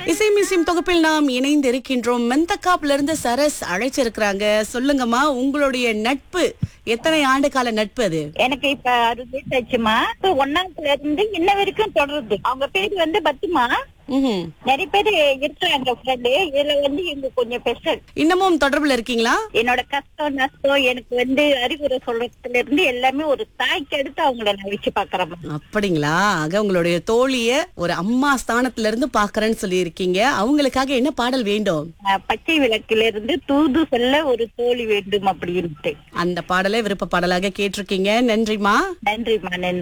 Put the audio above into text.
இசை மியூசியம் தொகுப்பில் நாம் இணைந்து இருக்கின்றோம் மெந்தக்காப்ல இருந்து சரஸ் அழைச்சிருக்கிறாங்க சொல்லுங்கம்மா உங்களுடைய நட்பு எத்தனை ஆண்டு கால நட்பு அது எனக்கு இப்ப அறுபது வயசு ஆச்சுமா இப்ப ஒன்னாவதுல இருந்து இன்ன வரைக்கும் தொடருது அவங்க பேரு வந்து பத்துமா ம்ஹும். நிறைய பேரு இருக்கிறாங்க ஃப்ரெண்டு இதுல வந்து இவங்க கொஞ்சம் ஸ்பெஷல் இன்னமும் தொடர்புல இருக்கீங்களா என்னோட கஷ்டம் நஷ்டம் எனக்கு வந்து அறிவுரை சொல்றதுல இருந்து எல்லாமே ஒரு தாய்க்கு அடுத்து அவங்கள நான் வச்சு பாக்குறேன் அப்படிங்களா ஆக உங்களுடைய தோழிய ஒரு அம்மா ஸ்தானத்துல இருந்து பாக்குறேன்னு சொல்லி இருக்கீங்க அவங்களுக்காக என்ன பாடல் வேண்டும் பச்சை விளக்குல இருந்து தூது சொல்ல ஒரு தோழி வேண்டும் அப்படின்ட்டு அந்த பாடலை விருப்ப பாடலாக கேட்டிருக்கீங்க நன்றிமா நன்றிமா நன்றி